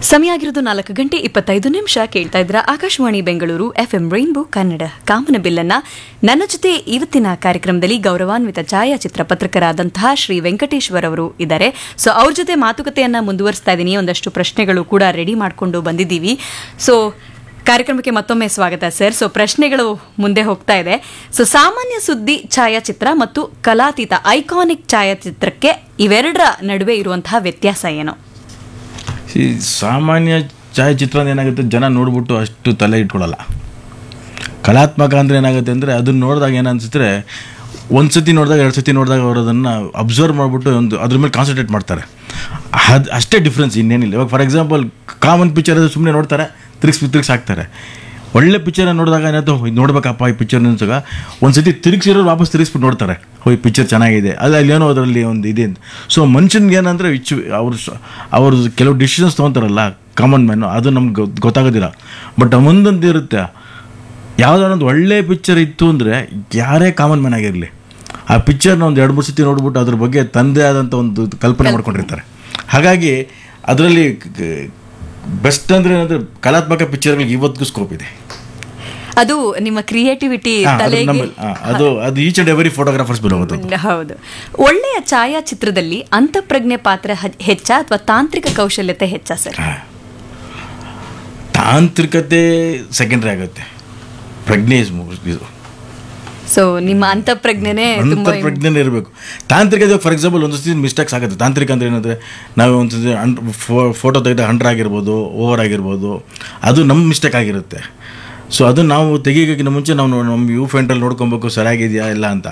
ಸಮಯ ಆಗಿರೋದು ನಾಲ್ಕು ಗಂಟೆ ಇಪ್ಪತ್ತೈದು ನಿಮಿಷ ಕೇಳ್ತಾ ಇದ್ರ ಆಕಾಶವಾಣಿ ಬೆಂಗಳೂರು ಎಫ್ಎಂ ರೈನ್ಬೋ ಕನ್ನಡ ಕಾಮನ ಬಿಲ್ಲನ್ನ ನನ್ನ ಜೊತೆ ಇವತ್ತಿನ ಕಾರ್ಯಕ್ರಮದಲ್ಲಿ ಗೌರವಾನ್ವಿತ ಛಾಯಾಚಿತ್ರ ಪತ್ರಕರಾದಂತಹ ಶ್ರೀ ವೆಂಕಟೇಶ್ವರ್ ಅವರು ಇದ್ದಾರೆ ಸೊ ಅವ್ರ ಜೊತೆ ಮಾತುಕತೆಯನ್ನ ಮುಂದುವರಿಸ್ತಾ ಇದ್ದೀನಿ ಒಂದಷ್ಟು ಪ್ರಶ್ನೆಗಳು ಕೂಡ ರೆಡಿ ಮಾಡಿಕೊಂಡು ಬಂದಿದ್ದೀವಿ ಸೊ ಕಾರ್ಯಕ್ರಮಕ್ಕೆ ಮತ್ತೊಮ್ಮೆ ಸ್ವಾಗತ ಸರ್ ಸೊ ಪ್ರಶ್ನೆಗಳು ಮುಂದೆ ಹೋಗ್ತಾ ಇದೆ ಸೊ ಸಾಮಾನ್ಯ ಸುದ್ದಿ ಛಾಯಾಚಿತ್ರ ಮತ್ತು ಕಲಾತೀತ ಐಕಾನಿಕ್ ಛಾಯಾಚಿತ್ರಕ್ಕೆ ಇವೆರಡರ ನಡುವೆ ಇರುವಂತಹ ವ್ಯತ್ಯಾಸ ಏನು ಈ ಸಾಮಾನ್ಯ ಛಾಯಾಚಿತ್ರ ಏನಾಗುತ್ತೆ ಜನ ನೋಡ್ಬಿಟ್ಟು ಅಷ್ಟು ತಲೆ ಇಟ್ಕೊಳ್ಳಲ್ಲ ಕಲಾತ್ಮಕ ಅಂದರೆ ಏನಾಗುತ್ತೆ ಅಂದರೆ ಅದನ್ನ ನೋಡಿದಾಗ ಏನನ್ಸುತ್ತೆ ಒಂದು ಸತಿ ನೋಡಿದಾಗ ಎರಡು ಸತಿ ನೋಡಿದಾಗ ಅವರು ಅದನ್ನು ಅಬ್ಸರ್ವ್ ಮಾಡಿಬಿಟ್ಟು ಒಂದು ಅದ್ರ ಮೇಲೆ ಕಾನ್ಸಂಟ್ರೇಟ್ ಮಾಡ್ತಾರೆ ಅದು ಅಷ್ಟೇ ಡಿಫ್ರೆನ್ಸ್ ಇನ್ನೇನಿಲ್ಲ ಇವಾಗ ಫಾರ್ ಎಕ್ಸಾಂಪಲ್ ಕಾಮನ್ ಪಿಕ್ಚರ್ ಅದು ಸುಮ್ಮನೆ ನೋಡ್ತಾರೆ ತಿರುಗಿಸಿ ತಿರುಗಿಸಿ ಹಾಕ್ತಾರೆ ಒಳ್ಳೆ ಪಿಕ್ಚರ್ ನೋಡಿದಾಗ ಏನಾಯ್ತು ಇದು ನೋಡ್ಬೇಕಪ್ಪ ಈ ಪಿಕ್ಚರ್ ಅನ್ಸಾಗ ಒಂದು ಸತಿ ತಿರುಗಿಸಿರೋರು ವಾಪಸ್ ತಿರುಗಿಸ್ಬಿಟ್ಟು ನೋಡ್ತಾರೆ ಓ ಈ ಪಿಕ್ಚರ್ ಚೆನ್ನಾಗಿದೆ ಅಲ್ಲ ಅಲ್ಲಿ ಏನೋ ಅದರಲ್ಲಿ ಒಂದು ಇದೆ ಅಂತ ಸೊ ಮನುಷ್ಯನ್ಗೆ ಏನಂದರೆ ಇಚ್ಚು ಅವರು ಅವ್ರದ್ದು ಕೆಲವು ಡಿಸಿಷನ್ಸ್ ತೊಗೊತಾರಲ್ಲ ಕಾಮನ್ ಮ್ಯಾನು ಅದು ನಮ್ಗೆ ಗೊತ್- ಗೊತ್ತಾಗೋದಿಲ್ಲ ಬಟ್ ಮುಂದೊಂದು ಇರುತ್ತೆ ಯಾವುದಾದ್ರು ಒಂದು ಒಳ್ಳೆ ಪಿಕ್ಚರ್ ಇತ್ತು ಅಂದರೆ ಯಾರೇ ಕಾಮನ್ ಮ್ಯಾನ್ ಆಗಿರಲಿ ಆ ಪಿಕ್ಚರ್ನ ಒಂದು ಎರಡು ಮೂರು ಸತಿ ನೋಡ್ಬಿಟ್ಟು ಅದ್ರ ಬಗ್ಗೆ ತಂದೆ ಆದಂಥ ಒಂದು ಕಲ್ಪನೆ ಮಾಡ್ಕೊಂಡಿರ್ತಾರೆ ಹಾಗಾಗಿ ಅದರಲ್ಲಿ ಬೆಸ್ಟ್ ಅಂದರೆ ಏನಂದರೆ ಕಲಾತ್ಮಕ ಪಿಕ್ಚರ್ಗಳಿಗೆ ಇವತ್ತಿಗೂ ಸ್ಕೋಪ್ ಇದೆ ಅದು ನಿಮ್ಮ ಕ್ರಿಯೇಟಿವಿಟಿ ಹಾ, ಅದು ತಲೆಗೆ ನಮ್ಮಲ್ಲಿ- ಹಾ, ಅದು ಅದು ಈಚ್ ಅಂಡ್ ಎವರಿ ಫೋಟೋಗ್ರಾಫರ್ಸ್ ಬಿಡೋದು ಹೌದು ಒಳ್ಳೆಯ ಛಾಯಾಚಿತ್ರದಲ್ಲಿ ಅಂತಃಪ್ರಜ್ಞೆ ಪಾತ್ರ ಹ- ಹೆಚ್ಚ ಅಥವಾ ತಾಂತ್ರಿಕ ಕೌಶಲ್ಯತೆ ಹೆಚ್ಚ ಸರ್ ತಾಂತ್ರಿಕತೆ ಸೆಕೆಂಡ್ರಿ ಆಗುತ್ತೆ ಪ್ರಜ್ಞೆ is more- ಇದು ಸೊ ನಿಮ್ಮ ಅಂತಃಪ್ರಜ್ಞೆನೇ ತುಂಬಾ ಪ್ರಜ್ಞೆ ಇರಬೇಕು ತಾಂತ್ರಿಕತೆ ಫಾರ್ ಎಕ್ಸಾಂಪಲ್ ಒಂದು ಸತಿ ಮಿಸ್ಟೇಕ್ಸ್ ಆಗುತ್ತೆ ತಾಂತ್ರಿಕ ಅಂದ್ರೆ ಏನಂದರೆ ನಾವು ಒಂದು ಸತಿ ಅನ್ ಫೋಟೋ ತೆಗೆದ ಹಂಡ್ರ್ ಆಗಿರ್ಬೋದು ಓವರ್ ಆಗಿರ್ಬೋದು ಅದು ನಮ್ಮ ಮಿಸ್ಟೇಕ್ ಆಗಿರುತ್ತೆ ಸೊ ಅದು ನಾವು ತೆಗಿಯೋಕ್ಕಿಂತ ಮುಂಚೆ ನಾವು ನಮ್ಮ ಯೂ ಫೆಂಟ್ರಲ್ಲಿ ನೋಡ್ಕೊಬೇಕು ಸರಿಯಾಗಿದೆಯಾ ಇಲ್ಲ ಅಂತ